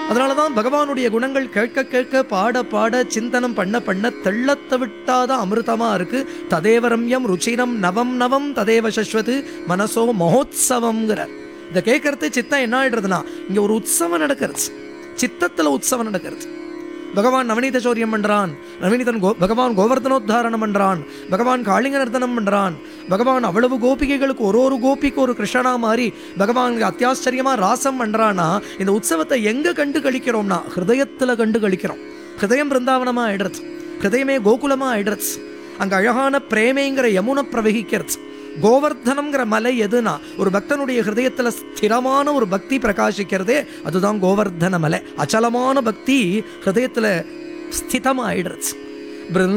அதனால தான் பகவானுடைய குணங்கள் கேட்க கேட்க பாட பாட சிந்தனம் பண்ண பண்ண தெள்ளத்த விட்டாத அமிர்தமா இருக்கு ததேவ ரம்யம் ருச்சிரம் நவம் நவம் ததேவ சஸ்வது மனசோ மகோத்சவம்ங்கிறார் இதை கேட்கறது சித்தம் என்ன ஆயிடுறதுன்னா இங்க ஒரு உற்சவம் நடக்கிறது சித்தத்துல உற்சவம் நடக்கிறது பகவான் நவநீத சௌரியம் பண்றான் நவநீதன் கோ பகவான் கோவர்தனோத்தாரணம் பண்றான் பகவான் காளிங்க நர்த்தனம் பண்றான் பகவான் அவ்வளவு கோபிகைகளுக்கு ஒரு ஒரு கோபிக்கு ஒரு கிருஷ்ணனா மாறி பகவான் அத்தியாச்சரியமா ராசம் பண்றானா இந்த உற்சவத்தை எங்க கண்டு கழிக்கிறோம்னா ஹிருதயத்துல கண்டு கழிக்கிறோம் ஹிருதயம் பிருந்தாவனமா ஆயிடுறது ஹிருதயமே கோகுலமா ஆயிடுறது அங்க அழகான பிரேமைங்கிற யமுனை பிரவகிக்கிறது கோவர்தனம்ங்கிற மலை எதுனா ஒரு பக்தனுடைய ஹிருதயத்துல ஸ்திரமான ஒரு பக்தி பிரகாசிக்கிறதே அதுதான் கோவர்தன மலை அச்சலமான பக்தி ஹிருதயத்துல ஸ்திதமாயிடுறது